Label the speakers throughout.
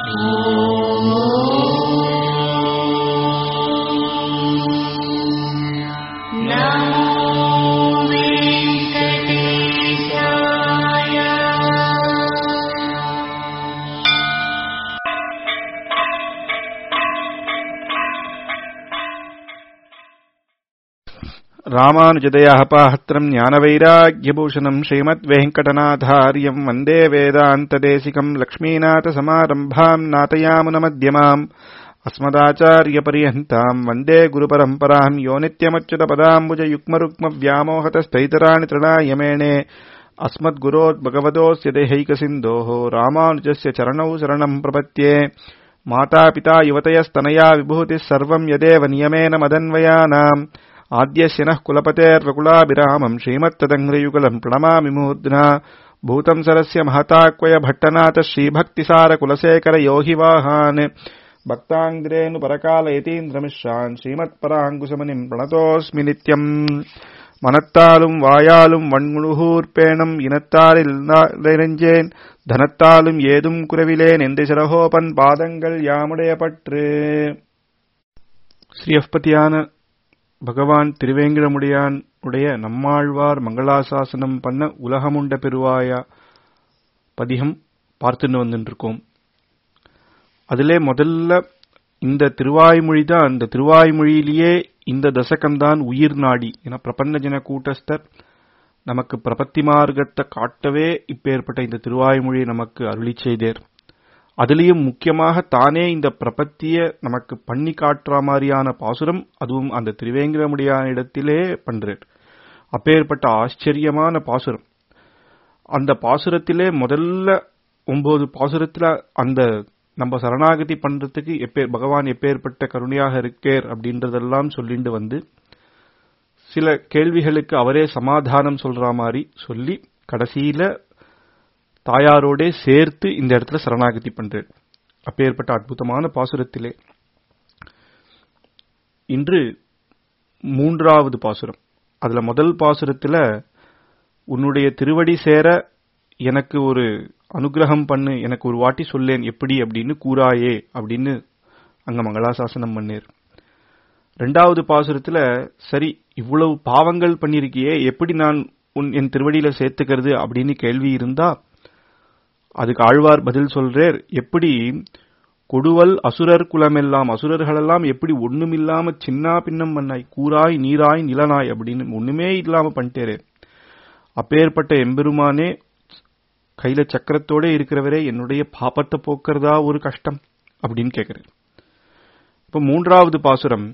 Speaker 1: ராமானுஜதயா பாத்திரம் ஞானவைராக்கியபூஷணம் ஸ்ரீமத்வேங்கடநாதாரியம் வந்தே வேதாந்ததேசிகம் லக்ஷ்மீநாதசமாரம்பாம் நாதயாமுனமத்தியமாம் अस्मदाचार्यपर्यन्ताम् वन्दे गुरुपरम्पराम् यो नित्यमच्युतपदाम्बुजयुग्मरुक्मव्यामोहतस्थैतराणि तृणायमेणे अस्मद्गुरोद्भगवतोऽस्य देहैकसिन्धोः रामानुजस्य चरणौ शरणम् प्रपद्ये मातापिता युवतयस्तनया विभूतिः सर्वम् यदेव नियमेन मदन्वयानाम् आद्यस्य नः कुलपतेर्वकुलाभिरामम् श्रीमत्तदङ्घ्रयुगलम् प्रणमामि मूर्ध्ना भूतम् सरस्य महताक्वय भट्टनाथ श्रीभक्तिसारकुलशेखर योगिवाहान् பக்தாங்கிரேனு பரகால யதீந்திரமிஸ்ரான் ஸ்ரீமத்பராங்குசமனிம் பிரணதோஸ்மி நித்யம் மனத்தாலும் வாயாலும் வன்முழுகூர் பேணம் இனத்தாரில் நிறைஞ்சேன் தனத்தாலும் ஏதும் குறவிலேன் என்று சிரகோபன் பாதங்கள் யாமுடைய பற்று ஸ்ரீ அஃபதியான பகவான் திருவேங்கிழமுடியான் உடைய நம்மாழ்வார் மங்களாசாசனம் பண்ண உலகமுண்ட பெருவாயா பதிகம் பார்த்துன்னு வந்துட்டு இருக்கோம் அதிலே முதல்ல இந்த திருவாய்மொழி தான் இந்த திருவாய்மொழியிலேயே இந்த தசகம்தான் உயிர் நாடி என பிரபஞ்ச ஜன கூட்டஸ்தர் நமக்கு பிரபத்தி மார்க்கத்தை காட்டவே இப்பேற்பட்ட இந்த திருவாய்மொழியை நமக்கு அருளி செய்தேர் அதிலையும் முக்கியமாக தானே இந்த பிரபத்திய நமக்கு பண்ணி காட்டுற மாதிரியான பாசுரம் அதுவும் அந்த திருவேங்கிரமுடியான இடத்திலே பண்றார் அப்பேற்பட்ட ஆச்சரியமான பாசுரம் அந்த பாசுரத்திலே முதல்ல ஒன்பது பாசுரத்துல அந்த நம்ம சரணாகதி பண்றதுக்கு எப்பே பகவான் எப்பேற்பட்ட கருணையாக இருக்கேர் அப்படின்றதெல்லாம் சொல்லிட்டு வந்து சில கேள்விகளுக்கு அவரே சமாதானம் சொல்ற மாதிரி சொல்லி கடைசியில தாயாரோடே சேர்த்து இந்த இடத்துல சரணாகதி பண்றார் அப்பேற்பட்ட அற்புதமான பாசுரத்திலே இன்று மூன்றாவது பாசுரம் அதுல முதல் பாசுரத்துல உன்னுடைய திருவடி சேர எனக்கு ஒரு அனுகிரகம் பண்ணு எனக்கு ஒரு வாட்டி சொல்லேன் எப்படி அப்படின்னு கூறாயே அப்படின்னு அங்க மங்களாசாசனம் பண்ணேர் ரெண்டாவது பாசுரத்துல சரி இவ்வளவு பாவங்கள் பண்ணிருக்கியே எப்படி நான் உன் என் திருவடியில சேர்த்துக்கிறது அப்படின்னு கேள்வி இருந்தா அதுக்கு ஆழ்வார் பதில் சொல்றேர் எப்படி கொடுவல் அசுரர் குலமெல்லாம் அசுரர்களெல்லாம் எப்படி ஒண்ணுமில்லாம சின்ன பின்னம் பண்ணாய் கூறாய் நீராய் நிலனாய் அப்படின்னு ஒண்ணுமே இல்லாம பண்ணிட்டேரே அப்பேற்பட்ட எம்பெருமானே கையில சக்கரத்தோட இருக்கிறவரே என்னுடைய பாப்பத்தை போக்குறதா ஒரு கஷ்டம் அப்படின்னு கேக்குறாரு இப்ப மூன்றாவது பாசுரம்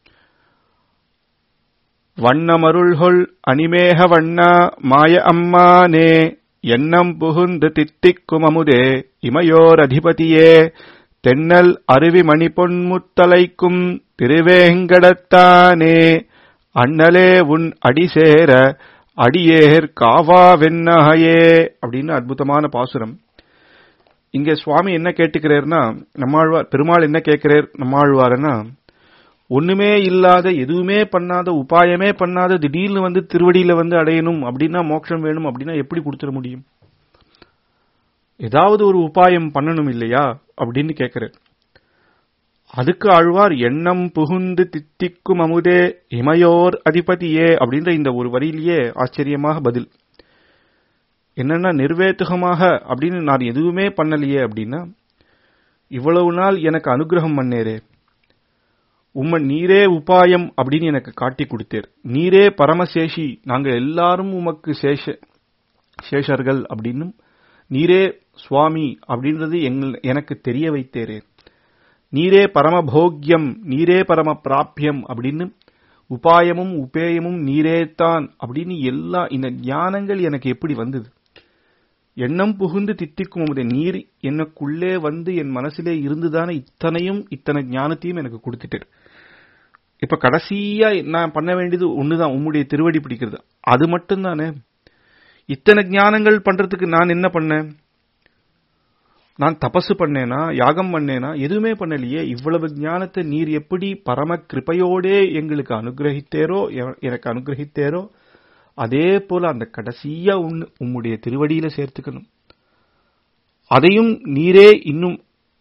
Speaker 1: வண்ணமருள்கொள் அணிமேக வண்ணா மாய அம்மானே எண்ணம் புகுந்து தித்திக்கும் அமுதே இமையோர் அதிபதியே தென்னல் அருவி மணி பொன்முத்தலைக்கும் திருவேங்கடத்தானே அண்ணலே உன் அடிசேர அடியேர் காவா வெண்ணகையே அப்படின்னு அற்புதமான பாசுரம் இங்க சுவாமி என்ன கேட்டுக்கிறார்னா நம்மாழ்வார் பெருமாள் என்ன கேட்கிறார் நம்மாழ்வார்னா ஒண்ணுமே இல்லாத எதுவுமே பண்ணாத உபாயமே பண்ணாத திடீர்னு வந்து திருவடியில வந்து அடையணும் அப்படின்னா மோட்சம் வேணும் அப்படின்னா எப்படி கொடுத்துட முடியும் ஏதாவது ஒரு உபாயம் பண்ணணும் இல்லையா அப்படின்னு கேட்கிறார் அதுக்கு ஆழ்வார் எண்ணம் புகுந்து தித்திக்கும் அமுதே இமையோர் அதிபதியே அப்படின்ற இந்த ஒரு வரியிலேயே ஆச்சரியமாக பதில் என்னன்னா நிர்வேத்துகமாக அப்படின்னு நான் எதுவுமே பண்ணலையே அப்படின்னா இவ்வளவு நாள் எனக்கு அனுகிரகம் பண்ணேரே உம்ம நீரே உபாயம் அப்படின்னு எனக்கு காட்டி கொடுத்தேர் நீரே பரமசேஷி நாங்கள் எல்லாரும் உமக்கு சேஷ சேஷர்கள் அப்படின்னும் நீரே சுவாமி அப்படின்றது எனக்கு தெரிய வைத்தேரே நீரே பரமபோக்கியம் நீரே பரம பிராபியம் அப்படின்னு உபாயமும் உபேயமும் நீரே தான் அப்படின்னு எல்லா இந்த ஞானங்கள் எனக்கு எப்படி வந்தது எண்ணம் புகுந்து தித்திக்கும் அமுதே நீர் எனக்குள்ளே வந்து என் மனசிலே இருந்துதானே இத்தனையும் இத்தனை ஞானத்தையும் எனக்கு கொடுத்துட்டார் இப்ப கடைசியா நான் பண்ண வேண்டியது ஒண்ணுதான் உம்முடைய திருவடி பிடிக்கிறது அது மட்டும்தானே இத்தனை ஞானங்கள் பண்றதுக்கு நான் என்ன பண்ணேன் நான் தபசு பண்ணேனா யாகம் பண்ணேனா எதுவுமே பண்ணலையே இவ்வளவு ஞானத்தை நீர் எப்படி பரம கிருப்பையோடே எங்களுக்கு அனுகிரகித்தேரோ எனக்கு அனுகிரகித்தேரோ அதே போல அந்த கடைசியா உன்னு உம்முடைய திருவடியில சேர்த்துக்கணும் அதையும் நீரே இன்னும்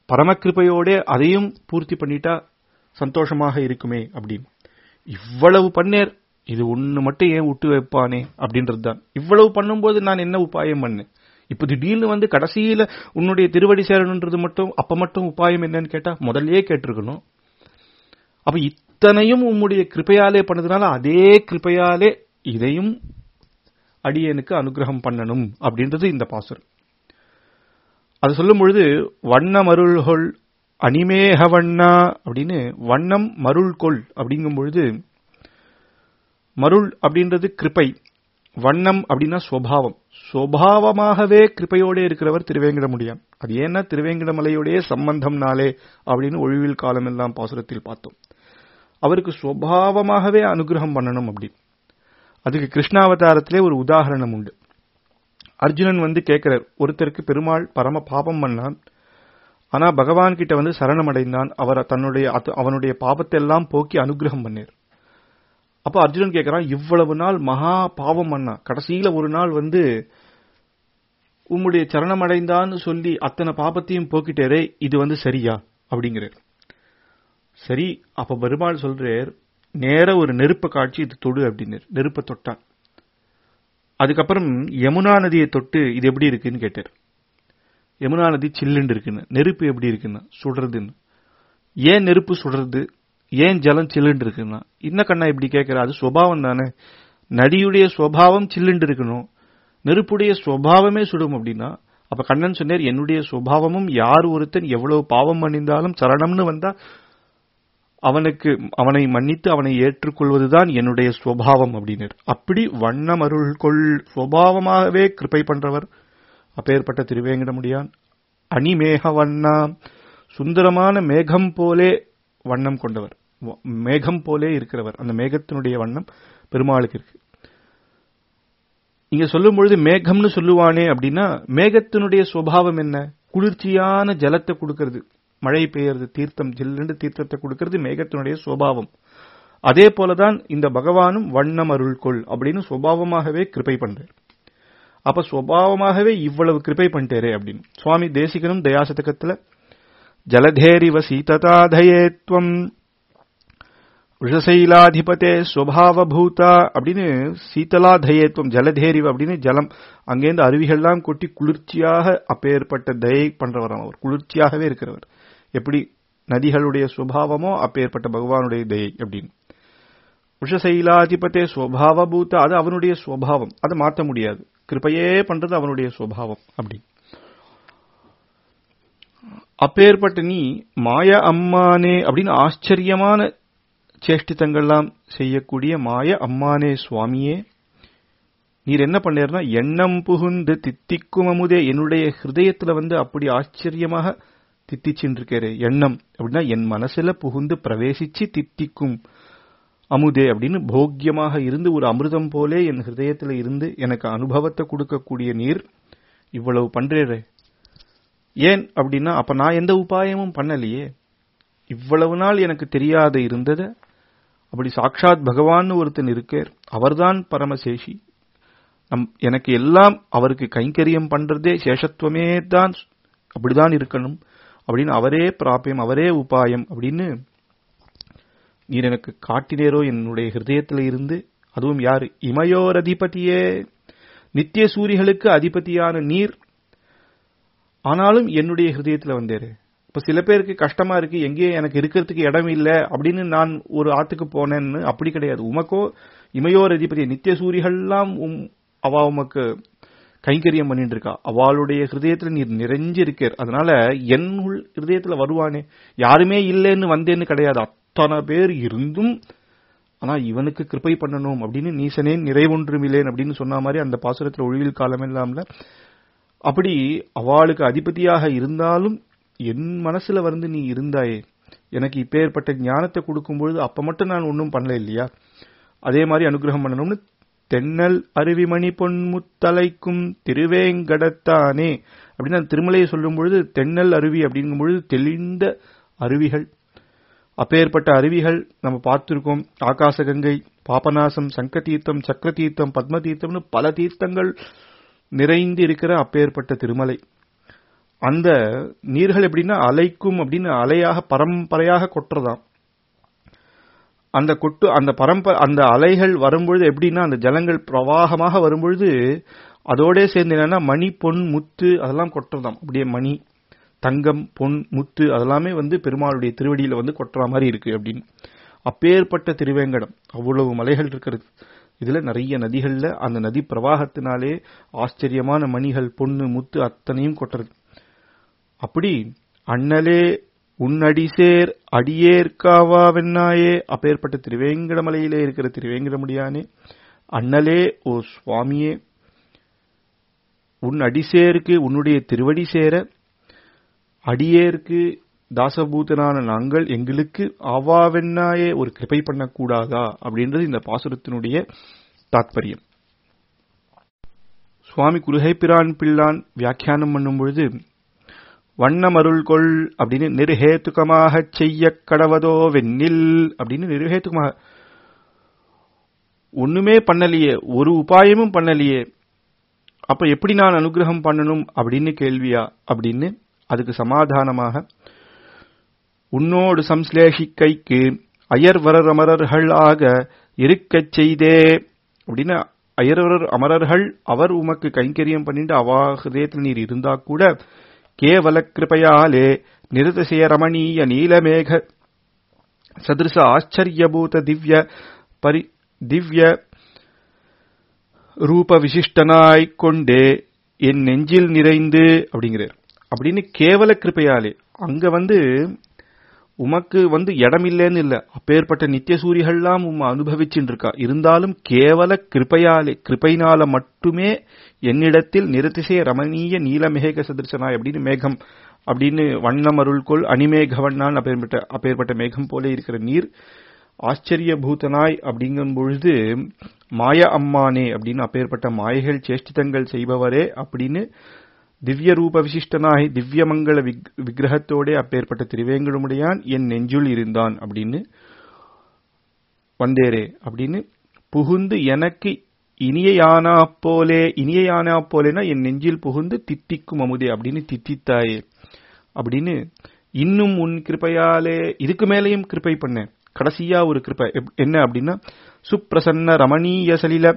Speaker 1: பரமகிருப்பையோட அதையும் பூர்த்தி பண்ணிட்டா சந்தோஷமாக இருக்குமே அப்படின்னு இவ்வளவு பண்ணேர் இது ஒண்ணு மட்டும் ஏன் விட்டு வைப்பானே அப்படின்றது தான் இவ்வளவு பண்ணும்போது நான் என்ன உபாயம் பண்ணேன் இப்ப திடீர்னு வந்து கடைசியில உன்னுடைய திருவடி சேரணுன்றது மட்டும் அப்ப மட்டும் உபாயம் என்னன்னு கேட்டா முதல்லயே கேட்டிருக்கணும் அப்ப இத்தனையும் உம்முடைய கிருப்பையாலே பண்ணதுனால அதே கிருப்பையாலே இதையும் அடியனுக்கு அனுகிரகம் பண்ணணும் அப்படின்றது இந்த பாசுரம் அது சொல்லும் பொழுது வண்ண மருள்கொள் அனிமேக வண்ணா அப்படின்னு வண்ணம் மருள் கொள் அப்படிங்கும் பொழுது மருள் அப்படின்றது கிருப்பை வண்ணம் அப்படின்னா சுவாவம் சுவாவமாகவே கிருப்பையோட இருக்கிறவர் திருவேங்கடமுடியான் அது ஏன்னா திருவேங்கடமலையோடைய சம்பந்தம்னாலே அப்படின்னு ஒழிவில் காலம் எல்லாம் பாசுரத்தில் பார்த்தோம் அவருக்கு சுவாவமாகவே அனுகிரகம் பண்ணணும் அப்படி அதுக்கு கிருஷ்ணாவதாரத்திலே ஒரு உதாரணம் உண்டு அர்ஜுனன் வந்து கேட்கிறார் ஒருத்தருக்கு பெருமாள் பரம பாபம் பண்ணான் ஆனா பகவான் கிட்ட வந்து சரணமடைந்தான் அவர் தன்னுடைய அவனுடைய பாபத்தை எல்லாம் போக்கி அனுகிரகம் பண்ணார் அப்ப அர்ஜுனன் கேட்கிறான் இவ்வளவு நாள் மகா பாவம் பண்ணா கடைசியில ஒரு நாள் வந்து உம்முடைய சரணமடைந்தான்னு சொல்லி அத்தனை பாபத்தையும் போக்கிட்டேரே இது வந்து சரியா அப்படிங்கிறார் சரி அப்ப பெருமாள் சொல்றார் நேர ஒரு நெருப்ப காட்சி இது தொடு அப்படின்னு நெருப்ப தொட்டான் அதுக்கப்புறம் யமுனா நதியை தொட்டு இது எப்படி இருக்குன்னு கேட்டார் யமுனா நதி சில்லுன்னு இருக்குன்னு நெருப்பு எப்படி இருக்குன்னு சுடுறதுன்னு ஏன் நெருப்பு சுடுறது ஏன் ஜலம் சில்லுண்டு இருக்குன்னா இன்ன கண்ணா இப்படி கேட்கிற அது சுவாவம் தானே நடியுடைய சுவாவம் சில்லுண்டு இருக்கணும் நெருப்புடைய சுவாவமே சுடும் அப்படின்னா அப்ப கண்ணன் சொன்னார் என்னுடைய சுவாவமும் யார் ஒருத்தன் எவ்வளவு பாவம் பண்ணிந்தாலும் சரணம்னு வந்தா அவனுக்கு அவனை மன்னித்து அவனை ஏற்றுக்கொள்வதுதான் என்னுடைய சுவாவம் அப்படின்னார் அப்படி வண்ணம் அருள் கொள் சுவாவமாகவே கிருப்பை பண்றவர் அப்பேற்பட்ட திருவேங்கடமுடியான் அணிமேக வண்ணா சுந்தரமான மேகம் போலே வண்ணம் கொண்டவர் மேகம் போலே இருக்கிறவர் அந்த மேகத்தினுடைய வண்ணம் பெருமாளுக்கு இருக்கு இங்க சொல்லும் பொழுது மேகம்னு சொல்லுவானே அப்படின்னா மேகத்தினுடைய சுவாவம் என்ன குளிர்ச்சியான ஜலத்தை கொடுக்கிறது மழை பெய்யறது தீர்த்தம் ஜில்லண்டு தீர்த்தத்தை கொடுக்கிறது மேகத்தினுடைய சுவாவம் அதே போலதான் இந்த பகவானும் வண்ணம் அருள் கொள் அப்படின்னு சுவாவமாகவே கிருப்பை பண்றார் அப்ப சுவாவமாகவே இவ்வளவு கிருப்பை பண்ணிட்டாரே அப்படின்னு சுவாமி தேசிகனும் தயாசதகத்துல ஜலதேரிவ சீததாதயேத்வம் விஷசைலாதிபதே சுவாவபூதா அப்படின்னு சீதலாதயேத்வம் ஜலதேரிவ அப்படின்னு ஜலம் அங்கேருந்து அருவிகள்லாம் கொட்டி குளிர்ச்சியாக அப்பேற்பட்ட தயை பண்றவர் அவர் குளிர்ச்சியாகவே இருக்கிறவர் எப்படி நதிகளுடைய சுவாவமோ அப்பேற்பட்ட பகவானுடைய தயை அப்படின்னு விஷசைலாதிபதே சுவாவபூத அது அவனுடைய சுவாவம் அதை மாற்ற முடியாது கிருப்பையே பண்றது அவனுடைய சுவாவம் அப்படின்னு அப்பேற்பட்ட நீ மாய அம்மானே அப்படின்னு ஆச்சரியமான சேஷ்டித்தங்கள்லாம் செய்யக்கூடிய மாய அம்மானே சுவாமியே நீர் என்ன பண்ணீர்னா எண்ணம் புகுந்து தித்திக்கும் அமுதே என்னுடைய ஹிருதயத்துல வந்து அப்படி ஆச்சரியமாக தித்திச்சுட்டு இருக்கிறே எண்ணம் அப்படின்னா என் மனசுல புகுந்து பிரவேசிச்சு தித்திக்கும் அமுதே அப்படின்னு போக்கியமாக இருந்து ஒரு அமிர்தம் போலே என் ஹிருதயத்துல இருந்து எனக்கு அனுபவத்தை கொடுக்கக்கூடிய நீர் இவ்வளவு பண்றேரே ஏன் அப்படின்னா அப்ப நான் எந்த உபாயமும் பண்ணலையே இவ்வளவு நாள் எனக்கு தெரியாத இருந்தத அப்படி சாட்சாத் பகவான் ஒருத்தன் இருக்கார் அவர்தான் பரமசேஷி நம் எனக்கு எல்லாம் அவருக்கு கைங்கரியம் பண்றதே சேஷத்துவமே தான் அப்படிதான் இருக்கணும் அப்படின்னு அவரே பிராபியம் அவரே உபாயம் அப்படின்னு நீர் எனக்கு காட்டினேரோ என்னுடைய ஹிருதயத்துல இருந்து அதுவும் யாரு இமையோர் அதிபதியே நித்திய சூரிகளுக்கு அதிபதியான நீர் ஆனாலும் என்னுடைய ஹிருதயத்துல வந்தேரு இப்ப சில பேருக்கு கஷ்டமா இருக்கு எங்கேயும் எனக்கு இருக்கிறதுக்கு இடம் இல்ல அப்படின்னு நான் ஒரு ஆத்துக்கு போனேன்னு அப்படி கிடையாது உமக்கோ இமையோர் அதிபதி நித்திய சூரிகள்லாம் அவ உமக்கு கைங்கரியம் பண்ணிட்டு இருக்கா அவளுடைய ஹிருதயத்துல நீர் நிறைஞ்சிருக்கார் அதனால என் உள் ஹிருதயத்துல வருவானே யாருமே இல்லைன்னு வந்தேன்னு கிடையாது அத்தனை பேர் இருந்தும் ஆனா இவனுக்கு கிருப்பை பண்ணணும் அப்படின்னு நீசனேன் நிறைவொன்றுமில்லேன் அப்படின்னு சொன்ன மாதிரி அந்த பாசுரத்துல ஒழிவில் காலம் இல்லாமல அப்படி அவளுக்கு அதிபதியாக இருந்தாலும் என் மனசுல வந்து நீ இருந்தாயே எனக்கு இப்பேற்பட்ட ஞானத்தை கொடுக்கும் பொழுது அப்ப மட்டும் நான் ஒன்றும் பண்ணல இல்லையா அதே மாதிரி அனுகிரகம் பண்ணணும்னு தென்னல் அருவிமணி பொன்முத்தலைக்கும் திருவேங்கடத்தானே அப்படின்னு அந்த திருமலையை சொல்லும் பொழுது தென்னல் அருவி அப்படிங்கும் பொழுது தெளிந்த அருவிகள் அப்பேற்பட்ட அருவிகள் நம்ம பார்த்திருக்கோம் ஆகாசகங்கை பாபநாசம் சங்க தீர்த்தம் சக்கர தீர்த்தம் பத்ம தீர்த்தம்னு பல தீர்த்தங்கள் நிறைந்து இருக்கிற அப்பேற்பட்ட திருமலை அந்த நீர்கள் எப்படின்னா அலைக்கும் அப்படின்னு அலையாக பரம்பரையாக கொட்டுறதாம் அந்த கொட்டு அந்த பரம்ப அந்த அலைகள் வரும்பொழுது எப்படின்னா அந்த ஜலங்கள் பிரவாகமாக வரும்பொழுது அதோட சேர்ந்து என்னன்னா மணி பொன் முத்து அதெல்லாம் கொட்டுறதாம் அப்படியே மணி தங்கம் பொன் முத்து அதெல்லாமே வந்து பெருமாளுடைய திருவடியில வந்து கொட்டுற மாதிரி இருக்கு அப்படின்னு அப்பேற்பட்ட திருவேங்கடம் அவ்வளவு மலைகள் இருக்கிறது இதுல நிறைய நதிகள்ல அந்த நதி பிரவாகத்தினாலே ஆச்சரியமான மணிகள் பொண்ணு முத்து அத்தனையும் கொட்டுறது அப்படி அண்ணலே உன்னடிசேர் அடியேற்காவா வெண்ணாயே அப்பேற்பட்ட திருவேங்கடமலையிலே இருக்கிற திருவேங்கடமுடியானே அண்ணலே ஓ சுவாமியே உன் அடிசேருக்கு உன்னுடைய திருவடி சேர அடியேற்கு தாசபூதனான நாங்கள் எங்களுக்கு ஆவாவென்னாயே ஒரு கிருபை பண்ணக்கூடாதா அப்படின்றது இந்த பாசுரத்தினுடைய தாத்பரியம் சுவாமி குருகைப்பிரான் பிள்ளான் வியாக்கியானம் பண்ணும் பொழுது வண்ணமருள் கொள் அப்படின்னு நிர்ஹேத்துகமாக செய்ய கடவதோ வெண்ணில் அப்படின்னு நிர்ஹேத்துகமாக ஒண்ணுமே பண்ணலையே ஒரு உபாயமும் பண்ணலையே அப்ப எப்படி நான் அனுகிரகம் பண்ணணும் அப்படின்னு கேள்வியா அப்படின்னு அதுக்கு சமாதானமாக உன்னோடு சம்ஸ்லேஷிக்கைக்கு அயர்வரர் அமரர்கள் ஆக இருக்கச் செய்தே அப்படின்னு அயர்வரர் அமரர்கள் அவர் உமக்கு கைங்கரியம் பண்ணிட்டு அவா ஹிருதயத்தில் நீர் இருந்தா கூட கேவல கிருபையாலே நிருதசய ரமணீய நீலமேக சதிருச ஆச்சரியபூத திவ்ய பரி திவ்ய ரூப விசிஷ்டனாய் கொண்டே என் நெஞ்சில் நிறைந்து அப்படிங்கிறார் அப்படின்னு கேவல கிருப்பையாலே அங்க வந்து உமக்கு வந்து இடம் இல்லைன்னு இல்ல அப்பேற்பட்ட நித்திய சூரியகள்லாம் உம் அனுபவிச்சுட்டு இருக்கா இருந்தாலும் கேவல கிருப்பையாலே கிருப்பைனால மட்டுமே என்னிடத்தில் நிறதிசை ரமணீய நீலமேக சதிர்சனாய் அப்படின்னு மேகம் அப்படின்னு வண்ணம் அருள்கொள் அணிமேக வண்ணான் அப்பேற்பட்ட அப்பேற்பட்ட மேகம் போல இருக்கிற நீர் ஆச்சரிய பூதனாய் அப்படிங்கும் பொழுது மாய அம்மானே அப்படின்னு அப்பேற்பட்ட மாயைகள் சேஷ்டிதங்கள் செய்பவரே அப்படின்னு திவ்ய ரூப விசிஷ்டனாய் திவ்ய மங்கள விக்கிரகத்தோட அப்பேற்பட்ட திருவேங்கடமுடையான் என் நெஞ்சுள் இருந்தான் அப்படின்னு வந்தேரே அப்படின்னு புகுந்து எனக்கு இனிய யானா போலே இனிய யானா போலேனா என் நெஞ்சில் புகுந்து தித்திக்கும் அமுதே அப்படின்னு தித்தித்தாயே அப்படின்னு இன்னும் உன் கிருப்பையாலே இதுக்கு மேலேயும் கிருப்பை பண்ண கடைசியா ஒரு கிருப்பை என்ன அப்படின்னா சுப்பிரசன்ன ரமணீய சலில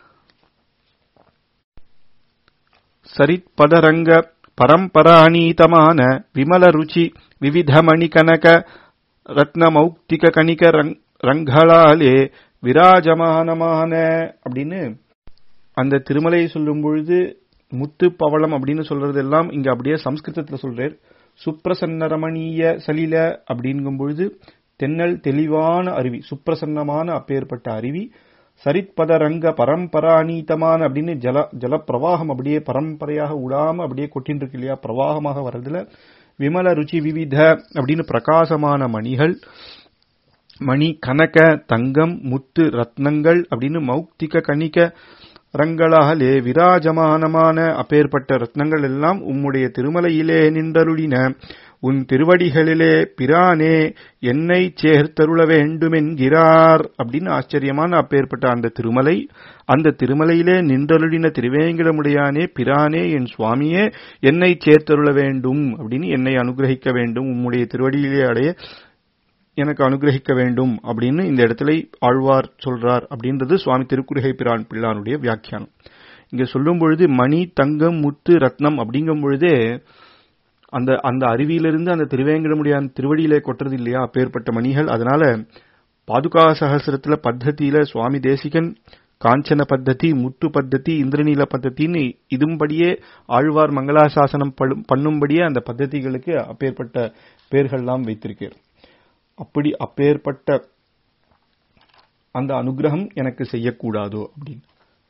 Speaker 1: சரித்பதரங்க பரம்பராணீதமான விமல ருச்சி விவித மணி கனக ரத்னமௌக்திக கணிக ரங்களாலே விராஜமானமான அப்படின்னு அந்த திருமலையை சொல்லும் பொழுது முத்து பவளம் அப்படின்னு சொல்றது எல்லாம் இங்க அப்படியே சம்ஸ்கிருதத்துல சொல்றார் சுப்பிரசன்ன ரமணீய சலில அப்படிங்கும் பொழுது தென்னல் தெளிவான அருவி சுப்பிரசன்னமான அப்பேற்பட்ட அருவி சரித்பத ரங்க பரம்பராணீதமான அப்படின்னு ஜல ஜல பிரவாகம் அப்படியே பரம்பரையாக விடாம அப்படியே கொட்டின்னு இருக்கு இல்லையா பிரவாகமாக வர்றதுல விமல ருச்சி விவித அப்படின்னு பிரகாசமான மணிகள் மணி கனக தங்கம் முத்து ரத்னங்கள் அப்படின்னு மௌக்திக கணிக ரங்களாலே விராஜமானமான அப்பேற்பட்ட ரத்னங்கள் எல்லாம் உம்முடைய திருமலையிலே நின்றருளின உன் திருவடிகளிலே பிரானே என்னை சேர்த்தருள வேண்டுமென்கிறார் அப்படின்னு ஆச்சரியமான அப்பேற்பட்ட அந்த திருமலை அந்த திருமலையிலே நின்றருளின திருவேங்கடமுடையானே பிரானே என் சுவாமியே என்னை சேர்த்தருள வேண்டும் அப்படின்னு என்னை அனுகிரகிக்க வேண்டும் உம்முடைய திருவடியிலே அடைய எனக்கு அனுகிரகிக்க வேண்டும் அப்படின்னு இந்த இடத்துல ஆழ்வார் சொல்றார் அப்படின்றது சுவாமி திருக்குறுகை பிரான் பிள்ளானுடைய வியாக்கியானம் இங்க சொல்லும் பொழுது மணி தங்கம் முத்து ரத்னம் அப்படிங்கும் பொழுதே அந்த அந்த அருவியிலிருந்து அந்த திருவேங்கடமுடியான் திருவடியிலே கொட்டுறது இல்லையா அப்பேற்பட்ட மணிகள் அதனால பாதுகா சகசிரத்துல பத்ததியில சுவாமி தேசிகன் காஞ்சன பத்ததி முத்து பத்ததி இந்திரநீல பத்தத்தின்னு இதும்படியே ஆழ்வார் மங்களாசாசனம் பண்ணும்படியே அந்த பத்ததிகளுக்கு அப்பேற்பட்ட பேர்கள்லாம் வைத்திருக்கிறார் அப்படி அப்பேற்பட்ட அந்த அனுகிரகம் எனக்கு செய்யக்கூடாதோ அப்படின்னு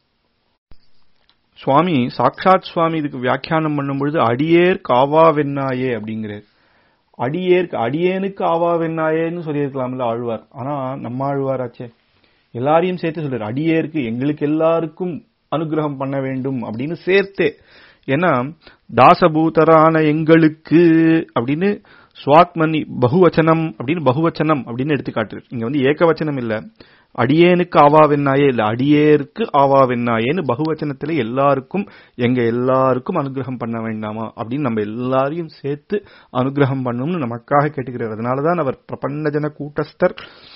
Speaker 1: சுவாமி சாக்ஷாத் சுவாமி இதுக்கு வியாக்கியானம் பண்ணும்பொழுது அடியேர் காவா வெண்ணாயே அப்படிங்கிறார் அடியேற்கு அடியேனுக்கு ஆவா வெண்ணாயேன்னு சொல்லியிருக்கலாம்ல ஆழ்வார் ஆனா நம்ம ஆழ்வார் ஆச்சே எல்லாரையும் சேர்த்து சொல்றாரு அடியேற்கு எங்களுக்கு எல்லாருக்கும் அனுகிரகம் பண்ண வேண்டும் அப்படின்னு சேர்த்தே ஏன்னா தாசபூதரான எங்களுக்கு அப்படின்னு சுவாத்மனி பகுவச்சனம் அப்படின்னு பகுவச்சனம் அப்படின்னு எடுத்து காட்டுரு இங்க வந்து ஏகவச்சனம் இல்ல அடியேனுக்கு ஆவாவென்னாயே இல்ல அடியேருக்கு ஆவாவென்னாயேன்னு பகுவச்சனத்துல எல்லாருக்கும் எங்க எல்லாருக்கும் அனுகிரகம் பண்ண வேண்டாமா அப்படின்னு நம்ம எல்லாரையும் சேர்த்து அனுகிரகம் பண்ணணும்னு நமக்காக கேட்டுக்கிறார் அதனாலதான் அவர் பிரபன்னஜன கூட்டஸ்தர்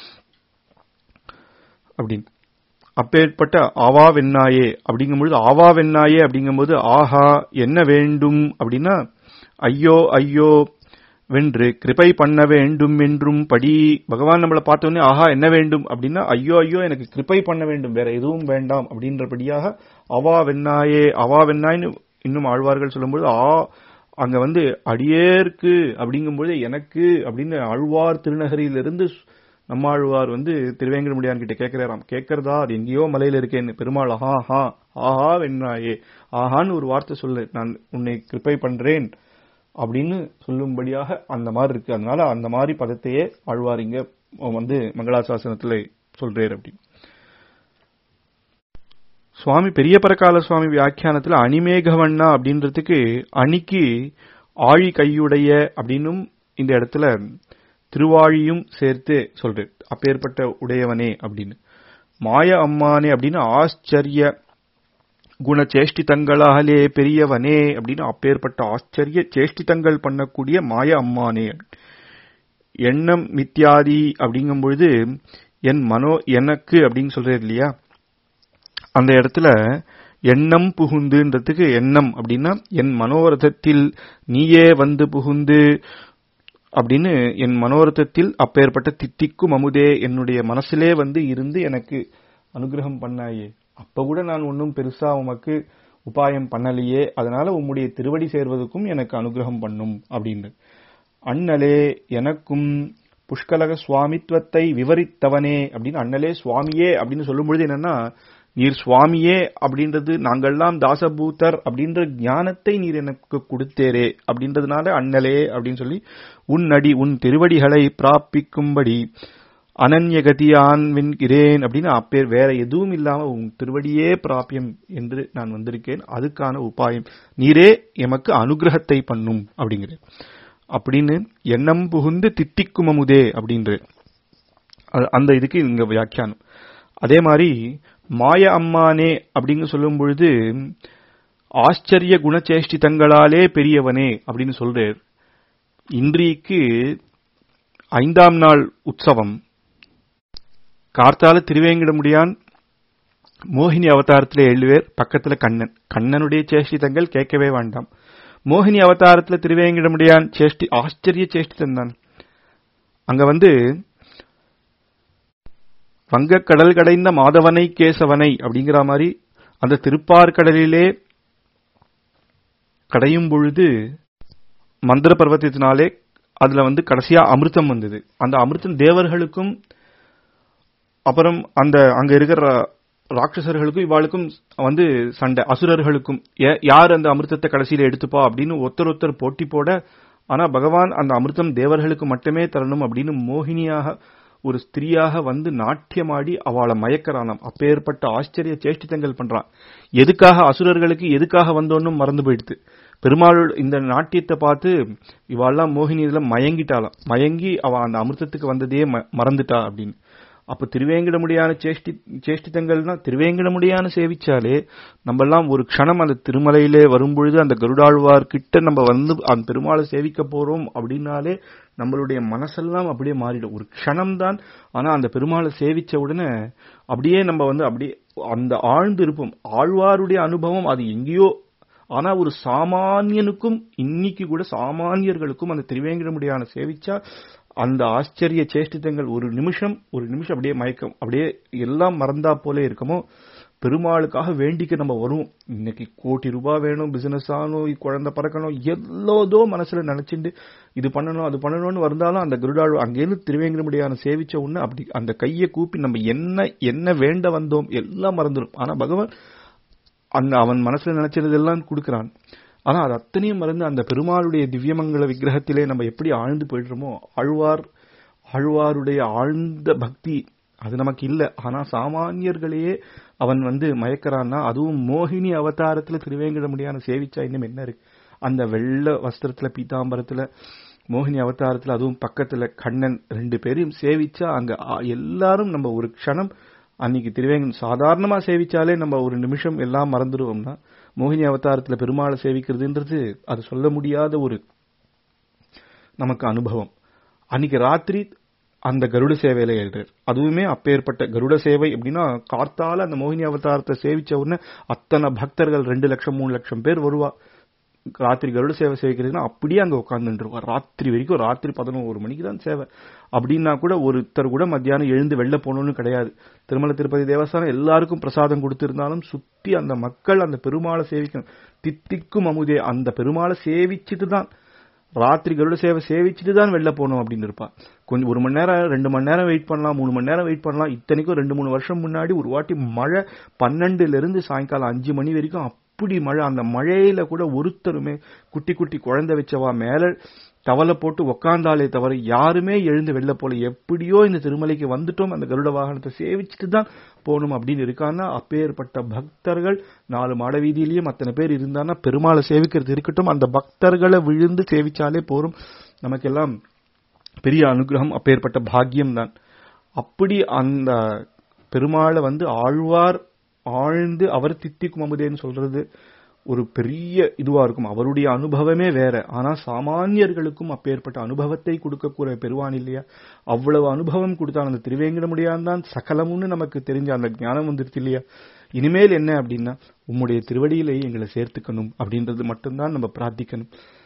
Speaker 1: அப்படின்னு அப்பேற்பட்ட ஆவா வெண்ணாயே அப்படிங்கும்பொழுது ஆவா வெண்ணாயே அப்படிங்கும்போது ஆஹா என்ன வேண்டும் அப்படின்னா ஐயோ ஐயோ வென்று கிருபை பண்ண வேண்டும் என்றும் படி பகவான் நம்மளை பார்த்தோன்னே ஆஹா என்ன வேண்டும் அப்படின்னா ஐயோ ஐயோ எனக்கு கிருபை பண்ண வேண்டும் வேற எதுவும் வேண்டாம் அப்படின்றபடியாக அவா வெண்ணாயே அவா வெண்ணாய்னு இன்னும் ஆழ்வார்கள் சொல்லும்போது ஆ அங்க வந்து அடியேற்கு அப்படிங்கும்போது எனக்கு அப்படின்னு ஆழ்வார் திருநகரியிலிருந்து நம்மாழ்வார் வந்து திருவேங்கடமுடியான் கிட்ட கேட்கிறாராம் கேட்கறதா அது எங்கேயோ மலையில இருக்கேன்னு பெருமாள் ஆஹா ஆஹா ஆஹா வெண்ணாயே ஆஹான்னு ஒரு வார்த்தை சொல்லு நான் உன்னை கிருப்பை பண்றேன் அப்படின்னு சொல்லும்படியாக அந்த மாதிரி இருக்கு அதனால அந்த மாதிரி பதத்தையே ஆழ்வார் இங்க வந்து மங்களாசாசனத்துல சொல்றாரு அப்படின்னு சுவாமி பெரிய பரகால சுவாமி வியாக்கியானத்துல அணிமேகவண்ணா அப்படின்றதுக்கு அணிக்கு ஆழி கையுடைய அப்படின்னும் இந்த இடத்துல திருவாழியும் சேர்த்து சொல்றேன் அப்பேற்பட்ட உடையவனே அப்படின்னு மாய அம்மானே அப்படின்னு ஆச்சரிய குண சேஷ்டிதங்களாலே பெரியவனே அப்படின்னு அப்பேற்பட்ட ஆச்சரிய சேஷ்டிதங்கள் பண்ணக்கூடிய மாய அம்மானே எண்ணம் மித்யாதி அப்படிங்கும் பொழுது என் மனோ எனக்கு அப்படின்னு சொல்றாரு இல்லையா அந்த இடத்துல எண்ணம் புகுந்துன்றதுக்கு எண்ணம் அப்படின்னா என் மனோரதத்தில் நீயே வந்து புகுந்து அப்படின்னு என் மனோரதத்தில் அப்பேற்பட்ட தித்திக்கும் அமுதே என்னுடைய மனசிலே வந்து இருந்து எனக்கு அனுகிரகம் பண்ணாயே அப்ப கூட நான் ஒன்றும் பெருசா உமக்கு உபாயம் பண்ணலையே அதனால உம்முடைய திருவடி சேர்வதற்கும் எனக்கு அனுகிரகம் பண்ணும் அப்படின்னு அண்ணலே எனக்கும் புஷ்கலக சுவாமித்துவத்தை விவரித்தவனே அப்படின்னு அண்ணலே சுவாமியே அப்படின்னு சொல்லும் பொழுது என்னன்னா நீர் சுவாமியே அப்படின்றது நாங்கள்லாம் தாசபூத்தர் அப்படின்ற ஞானத்தை நீர் எனக்கு கொடுத்தேரே அப்படின்றதுனால அண்ணலே அப்படின்னு சொல்லி உன் அடி உன் திருவடிகளை பிராபிக்கும்படி அனன்யகதியான் வென்கிறேன் அப்படின்னு அப்பேர் வேற எதுவும் இல்லாம உன் திருவடியே பிராபியம் என்று நான் வந்திருக்கேன் அதுக்கான உபாயம் நீரே எமக்கு அனுகிரகத்தை பண்ணும் அப்படிங்கிறேன் அப்படின்னு எண்ணம் புகுந்து தித்திக்கும் அமுதே அப்படின்ற அந்த இதுக்கு இங்க வியாக்கியானம் அதே மாதிரி மாய அம்மானே அப்படின்னு சொல்லும் பொழுது ஆச்சரிய குணச்சேஷ்டிதங்களாலே பெரியவனே அப்படின்னு சொல்றார் இன்றைக்கு ஐந்தாம் நாள் உற்சவம் கார்த்தால திருவேங்கிடமுடியான் மோகினி அவதாரத்துல எழுவேர் பக்கத்துல கண்ணன் கண்ணனுடைய சேஷ்டிதங்கள் கேட்கவே வேண்டாம் மோகினி அவதாரத்துல திருவேங்கிடமுடியான் சேஷ்டி ஆச்சரிய சேஷ்டிதன் தான் அங்க வந்து வங்கக்கடல் கடைந்த மாதவனை கேசவனை அப்படிங்கிற மாதிரி அந்த திருப்பார்கடலிலே கடையும் பொழுது மந்திர பர்வத்தினாலே அதுல வந்து கடைசியா அமிர்தம் வந்தது அந்த அமிர்தம் தேவர்களுக்கும் அப்புறம் அந்த அங்க இருக்கிற ராட்சசர்களுக்கும் இவாளுக்கும் வந்து சண்டை அசுரர்களுக்கும் யார் அந்த அமிர்தத்தை கடைசியில எடுத்துப்பா அப்படின்னு ஒருத்தர் ஒருத்தர் போட்டி போட ஆனா பகவான் அந்த அமிர்தம் தேவர்களுக்கு மட்டுமே தரணும் அப்படின்னு மோகினியாக ஒரு ஸ்திரீயாக வந்து நாட்டியமாடி அவளை மயக்கறானாம் அப்பேற்பட்ட ஆச்சரிய சேஷ்டித்தங்கள் பண்றான் எதுக்காக அசுரர்களுக்கு எதுக்காக வந்தோன்னு மறந்து போயிடுது பெருமாள் இந்த நாட்டியத்தை பார்த்து இவாள்லாம் மோகினி இதுல மயங்கிட்டாளாம் மயங்கி அவ அந்த அமிர்தத்துக்கு வந்ததையே மறந்துட்டா அப்படின்னு அப்ப திருவேங்கடமுடியான சேஷ்டி சேஷ்டித்தங்கள்னா திருவேங்கடமுடியான சேவிச்சாலே நம்ம எல்லாம் ஒரு க்ஷணம் அந்த திருமலையிலே வரும்பொழுது அந்த கருடாழ்வார் கிட்ட நம்ம வந்து அந்த பெருமாளை சேவிக்க போறோம் அப்படின்னாலே நம்மளுடைய மனசெல்லாம் அப்படியே மாறிடும் ஒரு க்ஷணம் தான் ஆனா அந்த பெருமாளை சேவிச்ச உடனே அப்படியே நம்ம வந்து அப்படியே அந்த ஆழ்ந்து இருப்போம் ஆழ்வாருடைய அனுபவம் அது எங்கேயோ ஆனா ஒரு சாமானியனுக்கும் இன்னைக்கு கூட சாமானியர்களுக்கும் அந்த திருவேங்கடமுடியான சேவிச்சா அந்த ஆச்சரிய சேஷ்டித்தங்கள் ஒரு நிமிஷம் ஒரு நிமிஷம் அப்படியே மயக்கம் அப்படியே எல்லாம் மறந்தா போல இருக்கமோ பெருமாளுக்காக வேண்டிக்க நம்ம வருவோம் இன்னைக்கு கோடி ரூபாய் வேணும் பிசினஸ் ஆகணும் குழந்தை பறக்கணும் எல்லோதோ மனசுல நினைச்சுட்டு இது பண்ணணும் அது பண்ணணும்னு வந்தாலும் அந்த குருடாள் அங்கேருந்து திருவேங்கடமுடியான சேவிச்ச உடனே அப்படி அந்த கையை கூப்பி நம்ம என்ன என்ன வேண்ட வந்தோம் எல்லாம் மறந்துடும் ஆனா பகவான் அந்த அவன் மனசுல நினைச்சதெல்லாம் கொடுக்கிறான் ஆனா அது அத்தனையும் மறந்து அந்த பெருமாளுடைய திவ்யமங்கல விக்கிரகத்திலே நம்ம எப்படி ஆழ்ந்து போயிடுறோமோ ஆழ்வார் ஆழ்வாருடைய ஆழ்ந்த பக்தி அது நமக்கு இல்ல ஆனா சாமானியர்களையே அவன் வந்து மயக்கிறான்னா அதுவும் மோகினி அவதாரத்துல திருவேங்கடமுடியான சேவிச்சா இன்னும் என்ன இருக்கு அந்த வெள்ள வஸ்திரத்துல பீதாம்பரத்துல மோகினி அவதாரத்துல அதுவும் பக்கத்துல கண்ணன் ரெண்டு பேரையும் சேவிச்சா அங்க எல்லாரும் நம்ம ஒரு க்ஷணம் அன்னைக்கு திருவேங்கன் சாதாரணமா சேவிச்சாலே நம்ம ஒரு நிமிஷம் எல்லாம் மறந்துடுவோம்னா மோகினி அவதாரத்துல பெருமாளை சேவிக்கிறதுன்றது அது சொல்ல முடியாத ஒரு நமக்கு அனுபவம் அன்னைக்கு ராத்திரி அந்த கருட சேவையில எழுறார் அதுவுமே அப்பேற்பட்ட கருட சேவை அப்படின்னா கார்த்தால அந்த மோகினி அவதாரத்தை சேவிச்ச உடனே அத்தனை பக்தர்கள் ரெண்டு லட்சம் மூணு லட்சம் பேர் வருவா ராத்திரி கருட சேவை சேவிக்கிறதுனா அப்படியே அங்க உட்காந்துருவா ராத்திரி வரைக்கும் ராத்திரி பதினோரு மணிக்கு தான் சேவை அப்படின்னா கூட ஒருத்தர் கூட மத்தியானம் எழுந்து வெளில போகணும்னு கிடையாது திருமல திருப்பதி தேவஸ்தானம் எல்லாருக்கும் பிரசாதம் கொடுத்திருந்தாலும் சுத்தி அந்த மக்கள் அந்த பெருமாளை சேவிக்கணும் தித்திக்கும் அமுதே அந்த பெருமாளை சேவிச்சுட்டு தான் ராத்திரி கருட சேவை சேவிச்சுட்டு தான் வெளில போகணும் அப்படின்னு இருப்பா கொஞ்சம் ஒரு மணி நேரம் ரெண்டு மணி நேரம் வெயிட் பண்ணலாம் மூணு மணி நேரம் வெயிட் பண்ணலாம் இத்தனைக்கும் ரெண்டு மூணு வருஷம் முன்னாடி ஒரு வாட்டி மழை பன்னெண்டுல இருந்து சாயங்காலம் அஞ்சு மணி வரைக்கும் அப்படி மழை அந்த மழையில கூட ஒருத்தருமே குட்டி குட்டி குழந்தை வச்சவா மேல தவலை போட்டு உக்காந்தாலே தவிர யாருமே எழுந்து வெளில போல எப்படியோ இந்த திருமலைக்கு வந்துட்டோம் அந்த கருட வாகனத்தை சேவிச்சுட்டு தான் போகணும் அப்படின்னு இருக்கான்னா அப்பேற்பட்ட பக்தர்கள் நாலு மாட வீதியிலயும் அத்தனை பேர் இருந்தான்னா பெருமாளை சேவிக்கிறது இருக்கட்டும் அந்த பக்தர்களை விழுந்து சேவிச்சாலே போரும் நமக்கெல்லாம் பெரிய அனுகிரகம் அப்பேற்பட்ட பாக்கியம் தான் அப்படி அந்த பெருமாளை வந்து ஆழ்வார் ஆழ்ந்து அவர் தித்திக்கும் அமுதேன்னு சொல்றது ஒரு பெரிய இதுவா இருக்கும் அவருடைய அனுபவமே வேற ஆனா சாமானியர்களுக்கும் அப்பேற்பட்ட அனுபவத்தை கொடுக்கக்கூடிய பெருவான் இல்லையா அவ்வளவு அனுபவம் கொடுத்தான் அந்த திருவேங்கடமுடியான் தான் சகலமுன்னு நமக்கு தெரிஞ்ச அந்த ஞானம் வந்துருச்சு இல்லையா இனிமேல் என்ன அப்படின்னா உம்முடைய திருவடியிலே எங்களை சேர்த்துக்கணும் அப்படின்றது மட்டும்தான் நம்ம பிரார்த்திக்கணும்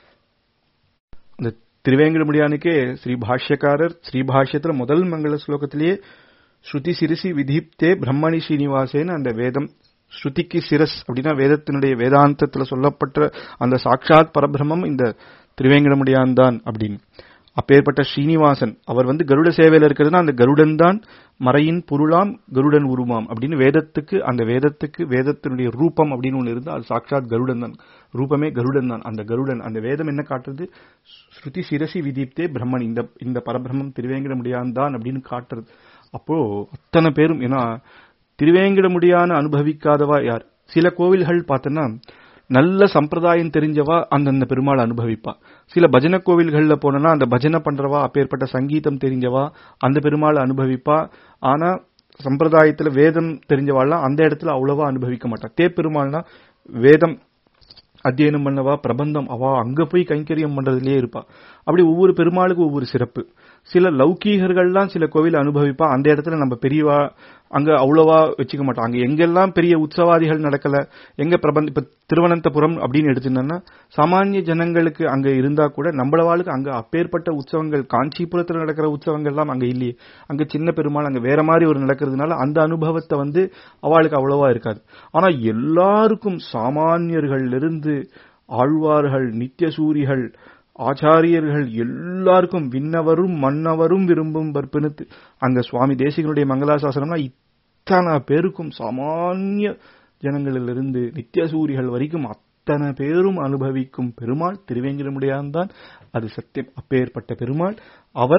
Speaker 1: இந்த திருவேங்கடமுடியானுக்கே ஸ்ரீ பாஷ்யக்காரர் ஸ்ரீ பாஷ்யத்துல முதல் மங்கள ஸ்லோகத்திலேயே ஸ்ருதி சிரிசி விதிப்தே பிரம்மணி ஸ்ரீனிவாசேன்னு அந்த வேதம் ஸ்ருதிக்கு சிரஸ் அப்படின்னா வேதத்தினுடைய வேதாந்தத்துல சொல்லப்பட்ட அந்த சாட்சாத் பரபிரமம் இந்த திருவேங்கடமுடியான் தான் அப்படின்னு அப்பேற்பட்ட ஸ்ரீனிவாசன் அவர் வந்து கருட சேவையில இருக்கிறதுனா அந்த கருடன் தான் மறையின் பொருளாம் கருடன் உருவாம் அப்படின்னு வேதத்துக்கு அந்த வேதத்துக்கு வேதத்தினுடைய ரூபம் அப்படின்னு ஒன்று இருந்தா அது சாட்சாத் கருடன் தான் ரூபமே கருடன் தான் அந்த கருடன் அந்த வேதம் என்ன காட்டுறது ஸ்ருதி சிரசி விதிப்தே பிரம்மன் இந்த இந்த பரபிரமம் திருவேங்கடமுடியான் தான் அப்படின்னு காட்டுறது அப்போ அத்தனை பேரும் ஏன்னா திருவேங்கடமுடியான அனுபவிக்காதவா யார் சில கோவில்கள் பார்த்தோன்னா நல்ல சம்பிரதாயம் தெரிஞ்சவா அந்தந்த பெருமாள் அனுபவிப்பா சில பஜனை கோவில்கள்ல போனா அந்த பஜனை பண்றவா அப்பேற்பட்ட சங்கீதம் தெரிஞ்சவா அந்த பெருமாள் அனுபவிப்பா ஆனா சம்பிரதாயத்துல வேதம் தெரிஞ்சவாள்லாம் அந்த இடத்துல அவ்வளவா அனுபவிக்க மாட்டா தே பெருமாள்னா வேதம் அத்தியனம் பண்ணவா பிரபந்தம் அவா அங்க போய் கைங்கரியம் பண்றதுலயே இருப்பா அப்படி ஒவ்வொரு பெருமாளுக்கு ஒவ்வொரு சிறப்பு சில லௌகீகர்கள்லாம் சில கோவில் அனுபவிப்பா அந்த இடத்துல நம்ம பெரியவா அங்க அவ்வளவா வச்சுக்க மாட்டோம் அங்க எங்கெல்லாம் பெரிய உற்சவாதிகள் நடக்கல எங்க பிரபந்த இப்ப திருவனந்தபுரம் அப்படின்னு எடுத்துட்டோம்னா சாமானிய ஜனங்களுக்கு அங்க இருந்தா கூட நம்மளவாளுக்கு அங்க அப்பேற்பட்ட உற்சவங்கள் காஞ்சிபுரத்துல நடக்கிற உற்சவங்கள் எல்லாம் அங்க இல்லையே அங்க சின்ன பெருமாள் அங்க வேற மாதிரி ஒரு நடக்கிறதுனால அந்த அனுபவத்தை வந்து அவளுக்கு அவ்வளவா இருக்காது ஆனா எல்லாருக்கும் சாமானியர்கள் இருந்து ஆழ்வார்கள் நித்தியசூரிகள் ஆச்சாரியர்கள் எல்லாருக்கும் விண்ணவரும் மன்னவரும் விரும்பும் பற்பனுத்து அங்க சுவாமி தேசிகனுடைய மங்களாசாசனம்னா இத்தனை பேருக்கும் சாமானிய ஜனங்களிலிருந்து நித்தியசூரிகள் வரைக்கும் அத்தனை பேரும் அனுபவிக்கும் பெருமாள் திருவேங்கிரமுடையான் தான் அது சத்தியம் அப்பேற்பட்ட பெருமாள் அவர்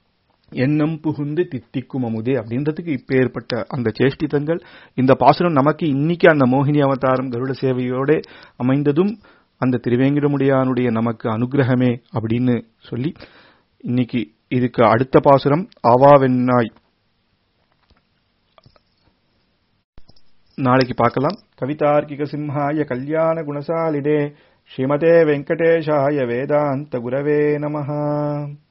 Speaker 1: எண்ணம் புகுந்து தித்திக்கும் அமுதே அப்படின்றதுக்கு இப்ப ஏற்பட்ட அந்த சேஷ்டிதங்கள் இந்த பாசுரம் நமக்கு இன்னைக்கு அந்த மோகினி அவதாரம் கருட சேவையோட அமைந்ததும் அந்த திருவேங்கிடமுடியானுடைய நமக்கு அனுகிரகமே அப்படின்னு சொல்லி இன்னைக்கு இதுக்கு அடுத்த பாசுரம் ஆவாவென்னாய் நாளைக்கு பார்க்கலாம் கவிதார்க்கிக சிம்ஹாய கல்யாண குணசாலிடே ஸ்ரீமதே வெங்கடேஷாய வேதாந்த குரவே நமஹா